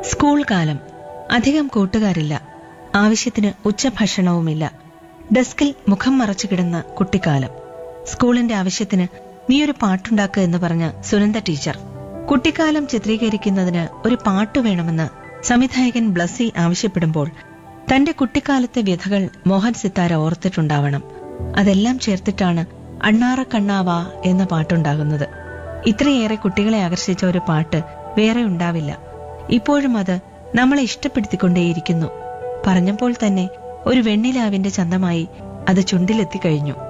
school കാലം അധികം കൂട്ടുകാരില്ല ആവശ്യത്തിന് ഉച്ചഭക്ഷണവുമില്ല ഡെസ്കിൽ മുഖം മറച്ചു കിടന്ന കുട്ടിക്കാലം സ്കൂളിന്റെ ആവശ്യത്തിന് നീയൊരു പാട്ടുണ്ടാക്കുക എന്ന് പറഞ്ഞ സുനന്ദ ടീച്ചർ കുട്ടിക്കാലം ചിത്രീകരിക്കുന്നതിന് ഒരു പാട്ട് വേണമെന്ന് സംവിധായകൻ ബ്ലസ്സി ആവശ്യപ്പെടുമ്പോൾ തന്റെ കുട്ടിക്കാലത്തെ വ്യഥകൾ മോഹൻ സിത്താര ഓർത്തിട്ടുണ്ടാവണം അതെല്ലാം ചേർത്തിട്ടാണ് അണ്ണാറ കണ്ണാവാ എന്ന പാട്ടുണ്ടാകുന്നത് ഇത്രയേറെ കുട്ടികളെ ആകർഷിച്ച ഒരു പാട്ട് വേറെ ഉണ്ടാവില്ല ഇപ്പോഴും അത് നമ്മളെ ഇഷ്ടപ്പെടുത്തിക്കൊണ്ടേയിരിക്കുന്നു പറഞ്ഞപ്പോൾ തന്നെ ഒരു വെണ്ണിലാവിന്റെ ചന്തമായി അത് ചുണ്ടിലെത്തിക്കഴിഞ്ഞു